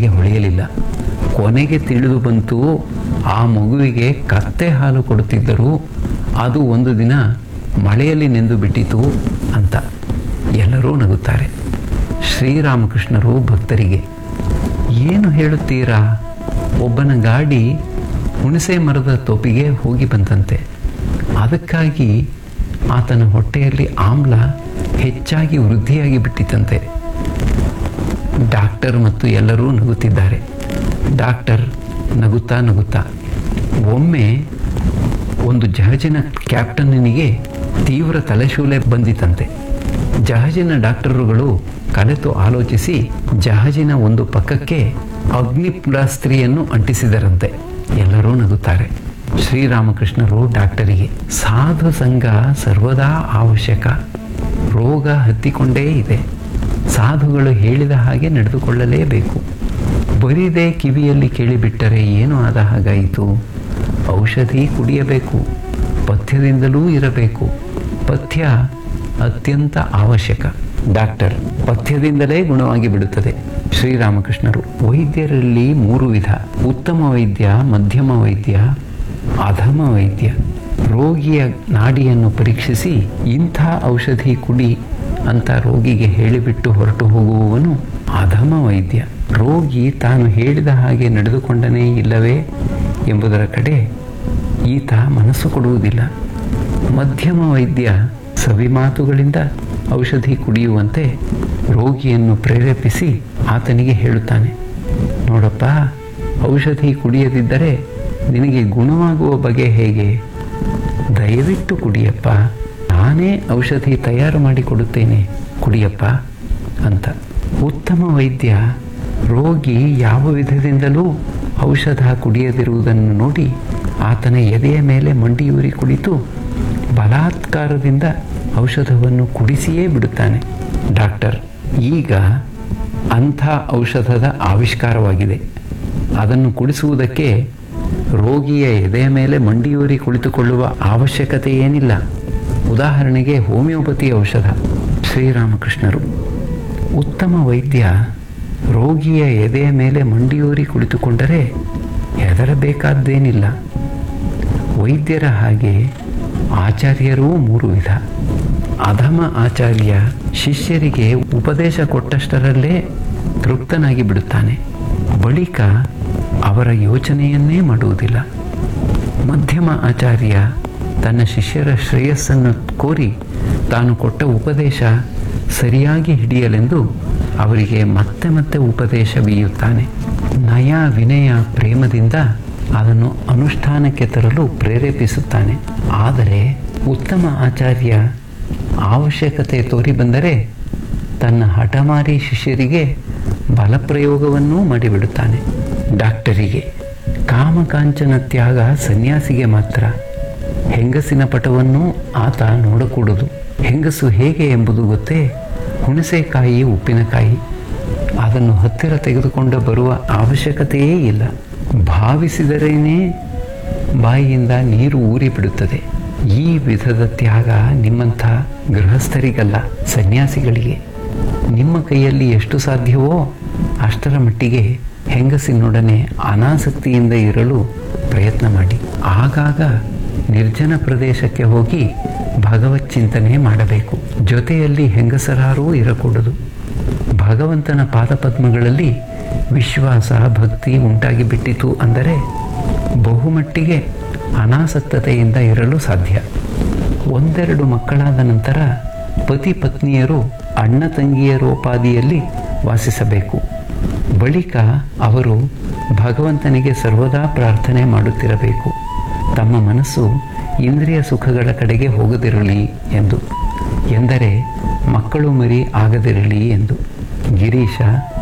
ಆತನಿಗೆ ಹೊಳೆಯಲಿಲ್ಲ ಕೊನೆಗೆ ತಿಳಿದು ಬಂತು ಆ ಮಗುವಿಗೆ ಕತ್ತೆ ಹಾಲು ಕೊಡುತ್ತಿದ್ದರು ಅದು ಒಂದು ದಿನ ಮಳೆಯಲ್ಲಿ ನೆಂದು ಬಿಟ್ಟಿತು ಅಂತ ಎಲ್ಲರೂ ನಗುತ್ತಾರೆ ಶ್ರೀರಾಮಕೃಷ್ಣರು ಭಕ್ತರಿಗೆ ಏನು ಹೇಳುತ್ತೀರಾ ಒಬ್ಬನ ಗಾಡಿ ಹುಣಸೆ ಮರದ ತೋಪಿಗೆ ಹೋಗಿ ಬಂತಂತೆ ಅದಕ್ಕಾಗಿ ಆತನ ಹೊಟ್ಟೆಯಲ್ಲಿ ಆಮ್ಲ ಹೆಚ್ಚಾಗಿ ವೃದ್ಧಿಯಾಗಿ ಬಿಟ್ಟಿತಂತೆ ಡಾಕ್ಟರ್ ಮತ್ತು ಎಲ್ಲರೂ ನಗುತ್ತಿದ್ದಾರೆ ಡಾಕ್ಟರ್ ನಗುತ್ತಾ ನಗುತ್ತಾ ಒಮ್ಮೆ ಒಂದು ಜಹಾಜಿನ ಕ್ಯಾಪ್ಟನ್ನಿಗೆ ತೀವ್ರ ತಲೆಶೂಲೆ ಬಂದಿತಂತೆ ಜಹಾಜಿನ ಡಾಕ್ಟರುಗಳು ಕಲೆತು ಆಲೋಚಿಸಿ ಜಹಾಜಿನ ಒಂದು ಪಕ್ಕಕ್ಕೆ ಅಗ್ನಿಪ್ಲಾಸ್ತ್ರಿಯನ್ನು ಅಂಟಿಸಿದರಂತೆ ಎಲ್ಲರೂ ನಗುತ್ತಾರೆ ಶ್ರೀರಾಮಕೃಷ್ಣರು ಡಾಕ್ಟರಿಗೆ ಸಾಧು ಸಂಘ ಸರ್ವದಾ ಅವಶ್ಯಕ ರೋಗ ಹತ್ತಿಕೊಂಡೇ ಇದೆ ಸಾಧುಗಳು ಹೇಳಿದ ಹಾಗೆ ನಡೆದುಕೊಳ್ಳಲೇಬೇಕು ಬರಿದೇ ಕಿವಿಯಲ್ಲಿ ಕೇಳಿಬಿಟ್ಟರೆ ಏನು ಆದ ಹಾಗಾಯಿತು ಔಷಧಿ ಕುಡಿಯಬೇಕು ಪಥ್ಯದಿಂದಲೂ ಇರಬೇಕು ಪಥ್ಯ ಅತ್ಯಂತ ಅವಶ್ಯಕ ಡಾಕ್ಟರ್ ಪಥ್ಯದಿಂದಲೇ ಗುಣವಾಗಿ ಬಿಡುತ್ತದೆ ಶ್ರೀರಾಮಕೃಷ್ಣರು ವೈದ್ಯರಲ್ಲಿ ಮೂರು ವಿಧ ಉತ್ತಮ ವೈದ್ಯ ಮಧ್ಯಮ ವೈದ್ಯ ಅಧಮ ವೈದ್ಯ ರೋಗಿಯ ನಾಡಿಯನ್ನು ಪರೀಕ್ಷಿಸಿ ಇಂಥ ಔಷಧಿ ಕುಡಿ ಅಂತ ರೋಗಿಗೆ ಹೇಳಿಬಿಟ್ಟು ಹೊರಟು ಹೋಗುವವನು ಅಧಮ ವೈದ್ಯ ರೋಗಿ ತಾನು ಹೇಳಿದ ಹಾಗೆ ನಡೆದುಕೊಂಡನೇ ಇಲ್ಲವೇ ಎಂಬುದರ ಕಡೆ ಈತ ಮನಸ್ಸು ಕೊಡುವುದಿಲ್ಲ ಮಧ್ಯಮ ವೈದ್ಯ ಸವಿಮಾತುಗಳಿಂದ ಔಷಧಿ ಕುಡಿಯುವಂತೆ ರೋಗಿಯನ್ನು ಪ್ರೇರೇಪಿಸಿ ಆತನಿಗೆ ಹೇಳುತ್ತಾನೆ ನೋಡಪ್ಪ ಔಷಧಿ ಕುಡಿಯದಿದ್ದರೆ ನಿನಗೆ ಗುಣವಾಗುವ ಬಗೆ ಹೇಗೆ ದಯವಿಟ್ಟು ಕುಡಿಯಪ್ಪ ನಾನೇ ಔಷಧಿ ತಯಾರು ಮಾಡಿ ಕೊಡುತ್ತೇನೆ ಕುಡಿಯಪ್ಪ ಅಂತ ಉತ್ತಮ ವೈದ್ಯ ರೋಗಿ ಯಾವ ವಿಧದಿಂದಲೂ ಔಷಧ ಕುಡಿಯದಿರುವುದನ್ನು ನೋಡಿ ಆತನ ಎದೆಯ ಮೇಲೆ ಮಂಡಿಯೂರಿ ಕುಳಿತು ಬಲಾತ್ಕಾರದಿಂದ ಔಷಧವನ್ನು ಕುಡಿಸಿಯೇ ಬಿಡುತ್ತಾನೆ ಡಾಕ್ಟರ್ ಈಗ ಅಂಥ ಔಷಧದ ಆವಿಷ್ಕಾರವಾಗಿದೆ ಅದನ್ನು ಕುಡಿಸುವುದಕ್ಕೆ ರೋಗಿಯ ಎದೆಯ ಮೇಲೆ ಮಂಡಿಯೂರಿ ಕುಳಿತುಕೊಳ್ಳುವ ಅವಶ್ಯಕತೆ ಏನಿಲ್ಲ ಉದಾಹರಣೆಗೆ ಹೋಮಿಯೋಪತಿ ಔಷಧ ಶ್ರೀರಾಮಕೃಷ್ಣರು ಉತ್ತಮ ವೈದ್ಯ ರೋಗಿಯ ಎದೆಯ ಮೇಲೆ ಮಂಡಿಯೂರಿ ಕುಳಿತುಕೊಂಡರೆ ಹೆದರಬೇಕಾದ್ದೇನಿಲ್ಲ ವೈದ್ಯರ ಹಾಗೆ ಆಚಾರ್ಯರೂ ಮೂರು ವಿಧ ಅಧಮ ಆಚಾರ್ಯ ಶಿಷ್ಯರಿಗೆ ಉಪದೇಶ ಕೊಟ್ಟಷ್ಟರಲ್ಲೇ ತೃಪ್ತನಾಗಿ ಬಿಡುತ್ತಾನೆ ಬಳಿಕ ಅವರ ಯೋಚನೆಯನ್ನೇ ಮಾಡುವುದಿಲ್ಲ ಮಧ್ಯಮ ಆಚಾರ್ಯ ತನ್ನ ಶಿಷ್ಯರ ಶ್ರೇಯಸ್ಸನ್ನು ಕೋರಿ ತಾನು ಕೊಟ್ಟ ಉಪದೇಶ ಸರಿಯಾಗಿ ಹಿಡಿಯಲೆಂದು ಅವರಿಗೆ ಮತ್ತೆ ಮತ್ತೆ ಉಪದೇಶ ಬೀಯುತ್ತಾನೆ ನಯ ವಿನಯ ಪ್ರೇಮದಿಂದ ಅದನ್ನು ಅನುಷ್ಠಾನಕ್ಕೆ ತರಲು ಪ್ರೇರೇಪಿಸುತ್ತಾನೆ ಆದರೆ ಉತ್ತಮ ಆಚಾರ್ಯ ಅವಶ್ಯಕತೆ ತೋರಿ ಬಂದರೆ ತನ್ನ ಹಠಮಾರಿ ಶಿಷ್ಯರಿಗೆ ಬಲಪ್ರಯೋಗವನ್ನೂ ಮಾಡಿಬಿಡುತ್ತಾನೆ ಡಾಕ್ಟರಿಗೆ ಕಾಮಕಾಂಚನ ತ್ಯಾಗ ಸನ್ಯಾಸಿಗೆ ಮಾತ್ರ ಹೆಂಗಸಿನ ಪಟವನ್ನು ಆತ ನೋಡಕೂಡದು ಹೆಂಗಸು ಹೇಗೆ ಎಂಬುದು ಗೊತ್ತೇ ಹುಣಸೆಕಾಯಿ ಉಪ್ಪಿನಕಾಯಿ ಅದನ್ನು ಹತ್ತಿರ ತೆಗೆದುಕೊಂಡು ಬರುವ ಅವಶ್ಯಕತೆಯೇ ಇಲ್ಲ ಭಾವಿಸಿದರೇನೇ ಬಾಯಿಯಿಂದ ನೀರು ಊರಿ ಬಿಡುತ್ತದೆ ಈ ವಿಧದ ತ್ಯಾಗ ನಿಮ್ಮಂಥ ಗೃಹಸ್ಥರಿಗಲ್ಲ ಸನ್ಯಾಸಿಗಳಿಗೆ ನಿಮ್ಮ ಕೈಯಲ್ಲಿ ಎಷ್ಟು ಸಾಧ್ಯವೋ ಅಷ್ಟರ ಮಟ್ಟಿಗೆ ಹೆಂಗಸಿನೊಡನೆ ಅನಾಸಕ್ತಿಯಿಂದ ಇರಲು ಪ್ರಯತ್ನ ಮಾಡಿ ಆಗಾಗ ನಿರ್ಜನ ಪ್ರದೇಶಕ್ಕೆ ಹೋಗಿ ಭಗವತ್ ಚಿಂತನೆ ಮಾಡಬೇಕು ಜೊತೆಯಲ್ಲಿ ಹೆಂಗಸರಾರೂ ಇರಕೂಡದು ಭಗವಂತನ ಪಾದಪದ್ಮಗಳಲ್ಲಿ ವಿಶ್ವಾಸ ಭಕ್ತಿ ಉಂಟಾಗಿ ಬಿಟ್ಟಿತು ಅಂದರೆ ಬಹುಮಟ್ಟಿಗೆ ಅನಾಸಕ್ತತೆಯಿಂದ ಇರಲು ಸಾಧ್ಯ ಒಂದೆರಡು ಮಕ್ಕಳಾದ ನಂತರ ಪತಿ ಪತ್ನಿಯರು ಅಣ್ಣ ತಂಗಿಯರೋಪಾದಿಯಲ್ಲಿ ವಾಸಿಸಬೇಕು ಬಳಿಕ ಅವರು ಭಗವಂತನಿಗೆ ಸರ್ವದಾ ಪ್ರಾರ್ಥನೆ ಮಾಡುತ್ತಿರಬೇಕು ತಮ್ಮ ಮನಸ್ಸು ಇಂದ್ರಿಯ ಸುಖಗಳ ಕಡೆಗೆ ಹೋಗದಿರಲಿ ಎಂದು ಎಂದರೆ ಮಕ್ಕಳು ಮರಿ ಆಗದಿರಲಿ ಎಂದು ಗಿರೀಶ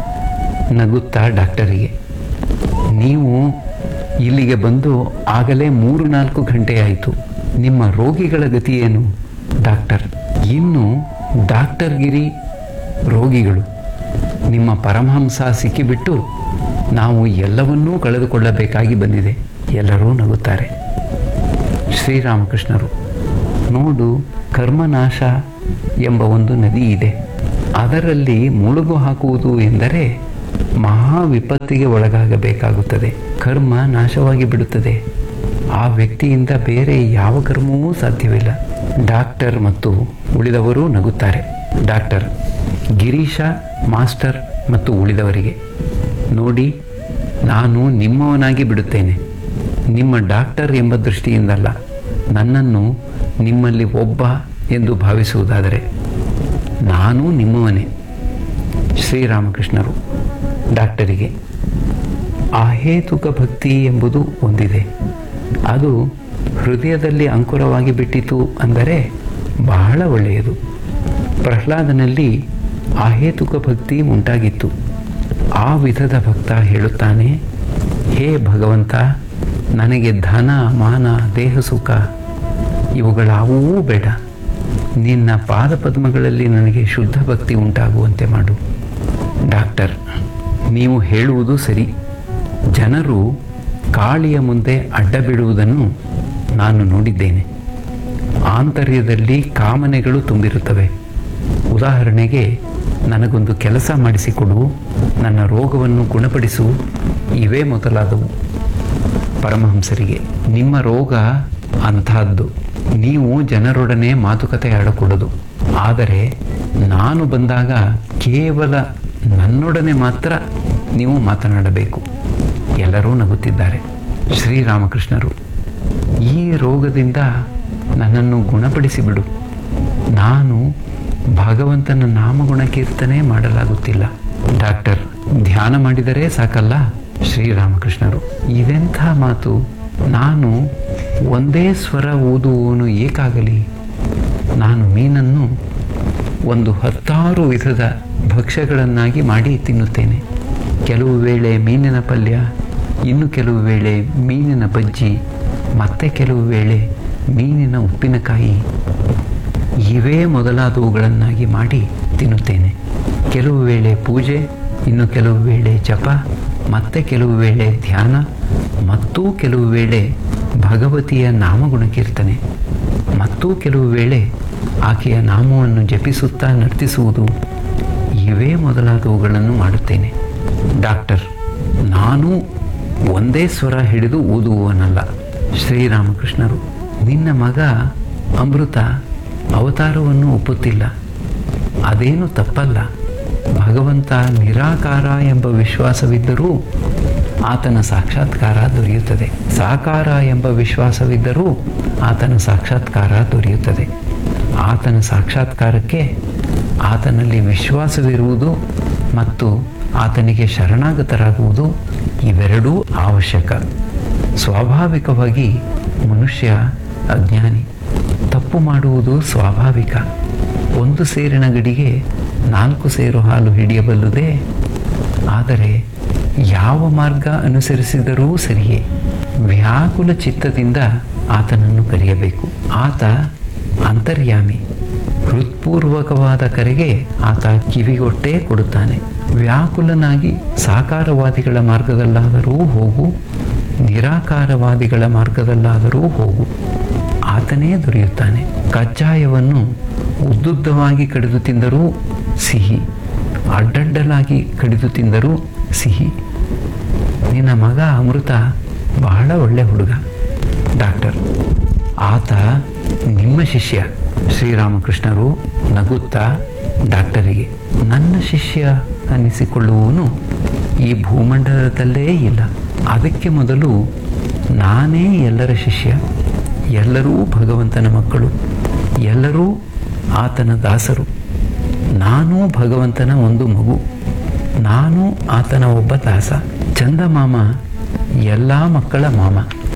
ನಗುತ್ತಾ ಡಾಕ್ಟರಿಗೆ ನೀವು ಇಲ್ಲಿಗೆ ಬಂದು ಆಗಲೇ ಮೂರು ನಾಲ್ಕು ಗಂಟೆ ಆಯಿತು ನಿಮ್ಮ ರೋಗಿಗಳ ಗತಿ ಏನು ಡಾಕ್ಟರ್ ಇನ್ನು ಡಾಕ್ಟರ್ ಗಿರಿ ರೋಗಿಗಳು ನಿಮ್ಮ ಪರಮಹಂಸ ಸಿಕ್ಕಿಬಿಟ್ಟು ನಾವು ಎಲ್ಲವನ್ನೂ ಕಳೆದುಕೊಳ್ಳಬೇಕಾಗಿ ಬಂದಿದೆ ಎಲ್ಲರೂ ನಗುತ್ತಾರೆ ಶ್ರೀರಾಮಕೃಷ್ಣರು ನೋಡು ಕರ್ಮನಾಶ ಎಂಬ ಒಂದು ನದಿ ಇದೆ ಅದರಲ್ಲಿ ಮುಳುಗು ಹಾಕುವುದು ಎಂದರೆ ಮಹಾ ವಿಪತ್ತಿಗೆ ಒಳಗಾಗಬೇಕಾಗುತ್ತದೆ ಕರ್ಮ ನಾಶವಾಗಿ ಬಿಡುತ್ತದೆ ಆ ವ್ಯಕ್ತಿಯಿಂದ ಬೇರೆ ಯಾವ ಕರ್ಮವೂ ಸಾಧ್ಯವಿಲ್ಲ ಡಾಕ್ಟರ್ ಮತ್ತು ಉಳಿದವರು ನಗುತ್ತಾರೆ ಡಾಕ್ಟರ್ ಗಿರೀಶ ಮಾಸ್ಟರ್ ಮತ್ತು ಉಳಿದವರಿಗೆ ನೋಡಿ ನಾನು ನಿಮ್ಮವನಾಗಿ ಬಿಡುತ್ತೇನೆ ನಿಮ್ಮ ಡಾಕ್ಟರ್ ಎಂಬ ದೃಷ್ಟಿಯಿಂದಲ್ಲ ನನ್ನನ್ನು ನಿಮ್ಮಲ್ಲಿ ಒಬ್ಬ ಎಂದು ಭಾವಿಸುವುದಾದರೆ ನಾನು ನಿಮ್ಮವನೇ ಶ್ರೀರಾಮಕೃಷ್ಣರು ಡಾಕ್ಟರಿಗೆ ಅಹೇತುಕ ಭಕ್ತಿ ಎಂಬುದು ಒಂದಿದೆ ಅದು ಹೃದಯದಲ್ಲಿ ಅಂಕುರವಾಗಿ ಬಿಟ್ಟಿತು ಅಂದರೆ ಬಹಳ ಒಳ್ಳೆಯದು ಪ್ರಹ್ಲಾದನಲ್ಲಿ ಅಹೇತುಕ ಭಕ್ತಿ ಉಂಟಾಗಿತ್ತು ಆ ವಿಧದ ಭಕ್ತ ಹೇಳುತ್ತಾನೆ ಹೇ ಭಗವಂತ ನನಗೆ ಧನ ಮಾನ ದೇಹ ಸುಖ ಇವುಗಳಾವೂ ಬೇಡ ನಿನ್ನ ಪಾದಪದ್ಮಗಳಲ್ಲಿ ನನಗೆ ಶುದ್ಧ ಭಕ್ತಿ ಉಂಟಾಗುವಂತೆ ಮಾಡು ಡಾಕ್ಟರ್ ನೀವು ಹೇಳುವುದು ಸರಿ ಜನರು ಕಾಳಿಯ ಮುಂದೆ ಅಡ್ಡ ಬಿಡುವುದನ್ನು ನಾನು ನೋಡಿದ್ದೇನೆ ಆಂತರ್ಯದಲ್ಲಿ ಕಾಮನೆಗಳು ತುಂಬಿರುತ್ತವೆ ಉದಾಹರಣೆಗೆ ನನಗೊಂದು ಕೆಲಸ ಮಾಡಿಸಿಕೊಡು ನನ್ನ ರೋಗವನ್ನು ಗುಣಪಡಿಸು ಇವೇ ಮೊದಲಾದವು ಪರಮಹಂಸರಿಗೆ ನಿಮ್ಮ ರೋಗ ಅಂತಹದ್ದು ನೀವು ಜನರೊಡನೆ ಮಾತುಕತೆ ಆಡಕೂಡದು ಆದರೆ ನಾನು ಬಂದಾಗ ಕೇವಲ ನನ್ನೊಡನೆ ಮಾತ್ರ ನೀವು ಮಾತನಾಡಬೇಕು ಎಲ್ಲರೂ ನಗುತ್ತಿದ್ದಾರೆ ಶ್ರೀರಾಮಕೃಷ್ಣರು ಈ ರೋಗದಿಂದ ನನ್ನನ್ನು ಗುಣಪಡಿಸಿಬಿಡು ನಾನು ಭಗವಂತನ ನಾಮಗುಣ ಕೀರ್ತನೆ ಮಾಡಲಾಗುತ್ತಿಲ್ಲ ಡಾಕ್ಟರ್ ಧ್ಯಾನ ಮಾಡಿದರೆ ಸಾಕಲ್ಲ ಶ್ರೀರಾಮಕೃಷ್ಣರು ಇದೆಂಥ ಮಾತು ನಾನು ಒಂದೇ ಸ್ವರ ಓದುವವನು ಏಕಾಗಲಿ ನಾನು ಮೀನನ್ನು ಒಂದು ಹತ್ತಾರು ವಿಧದ ಭಕ್ಷ್ಯಗಳನ್ನಾಗಿ ಮಾಡಿ ತಿನ್ನುತ್ತೇನೆ ಕೆಲವು ವೇಳೆ ಮೀನಿನ ಪಲ್ಯ ಇನ್ನು ಕೆಲವು ವೇಳೆ ಮೀನಿನ ಬಜ್ಜಿ ಮತ್ತೆ ಕೆಲವು ವೇಳೆ ಮೀನಿನ ಉಪ್ಪಿನಕಾಯಿ ಇವೇ ಮೊದಲಾದವುಗಳನ್ನಾಗಿ ಮಾಡಿ ತಿನ್ನುತ್ತೇನೆ ಕೆಲವು ವೇಳೆ ಪೂಜೆ ಇನ್ನು ಕೆಲವು ವೇಳೆ ಜಪ ಮತ್ತೆ ಕೆಲವು ವೇಳೆ ಧ್ಯಾನ ಮತ್ತು ಕೆಲವು ವೇಳೆ ಭಗವತಿಯ ನಾಮಗುಣ ಕೀರ್ತನೆ ಮತ್ತು ಕೆಲವು ವೇಳೆ ಆಕೆಯ ನಾಮವನ್ನು ಜಪಿಸುತ್ತಾ ನರ್ತಿಸುವುದು ಇವೇ ಮೊದಲಾದವುಗಳನ್ನು ಮಾಡುತ್ತೇನೆ ಡಾಕ್ಟರ್ ನಾನು ಒಂದೇ ಸ್ವರ ಹಿಡಿದು ಓದುವವನಲ್ಲ ಶ್ರೀರಾಮಕೃಷ್ಣರು ನಿನ್ನ ಮಗ ಅಮೃತ ಅವತಾರವನ್ನು ಒಪ್ಪುತ್ತಿಲ್ಲ ಅದೇನು ತಪ್ಪಲ್ಲ ಭಗವಂತ ನಿರಾಕಾರ ಎಂಬ ವಿಶ್ವಾಸವಿದ್ದರೂ ಆತನ ಸಾಕ್ಷಾತ್ಕಾರ ದೊರೆಯುತ್ತದೆ ಸಾಕಾರ ಎಂಬ ವಿಶ್ವಾಸವಿದ್ದರೂ ಆತನ ಸಾಕ್ಷಾತ್ಕಾರ ದೊರೆಯುತ್ತದೆ ಆತನ ಸಾಕ್ಷಾತ್ಕಾರಕ್ಕೆ ಆತನಲ್ಲಿ ವಿಶ್ವಾಸವಿರುವುದು ಮತ್ತು ಆತನಿಗೆ ಶರಣಾಗತರಾಗುವುದು ಇವೆರಡೂ ಅವಶ್ಯಕ ಸ್ವಾಭಾವಿಕವಾಗಿ ಮನುಷ್ಯ ಅಜ್ಞಾನಿ ತಪ್ಪು ಮಾಡುವುದು ಸ್ವಾಭಾವಿಕ ಒಂದು ಸೇರಿನ ಗಡಿಗೆ ನಾಲ್ಕು ಸೇರು ಹಾಲು ಹಿಡಿಯಬಲ್ಲುದೇ ಆದರೆ ಯಾವ ಮಾರ್ಗ ಅನುಸರಿಸಿದರೂ ಸರಿಯೇ ವ್ಯಾಕುಲ ಚಿತ್ತದಿಂದ ಆತನನ್ನು ಕರೆಯಬೇಕು ಆತ ಅಂತರ್ಯಾಮಿ ಹೃತ್ಪೂರ್ವಕವಾದ ಕರೆಗೆ ಆತ ಕಿವಿಗೊಟ್ಟೇ ಕೊಡುತ್ತಾನೆ ವ್ಯಾಕುಲನಾಗಿ ಸಾಕಾರವಾದಿಗಳ ಮಾರ್ಗದಲ್ಲಾದರೂ ಹೋಗು ನಿರಾಕಾರವಾದಿಗಳ ಮಾರ್ಗದಲ್ಲಾದರೂ ಹೋಗು ಆತನೇ ದೊರೆಯುತ್ತಾನೆ ಕಜ್ಜಾಯವನ್ನು ಉದ್ದುದ್ದವಾಗಿ ಕಡಿದು ತಿಂದರೂ ಸಿಹಿ ಅಡ್ಡಡ್ಡಲಾಗಿ ಕಡಿದು ತಿಂದರೂ ಸಿಹಿ ನಿನ್ನ ಮಗ ಅಮೃತ ಬಹಳ ಒಳ್ಳೆ ಹುಡುಗ ಡಾಕ್ಟರ್ ಆತ ನಿಮ್ಮ ಶಿಷ್ಯ ಶ್ರೀರಾಮಕೃಷ್ಣರು ನಗುತ್ತಾ ಡಾಕ್ಟರಿಗೆ ನನ್ನ ಶಿಷ್ಯ ಅನ್ನಿಸಿಕೊಳ್ಳುವವನು ಈ ಭೂಮಂಡಲದಲ್ಲೇ ಇಲ್ಲ ಅದಕ್ಕೆ ಮೊದಲು ನಾನೇ ಎಲ್ಲರ ಶಿಷ್ಯ ಎಲ್ಲರೂ ಭಗವಂತನ ಮಕ್ಕಳು ಎಲ್ಲರೂ ಆತನ ದಾಸರು ನಾನು ಭಗವಂತನ ಒಂದು ಮಗು ನಾನು ಆತನ ಒಬ್ಬ ದಾಸ ಚಂದಮಾಮ ಎಲ್ಲ ಮಕ್ಕಳ ಮಾಮ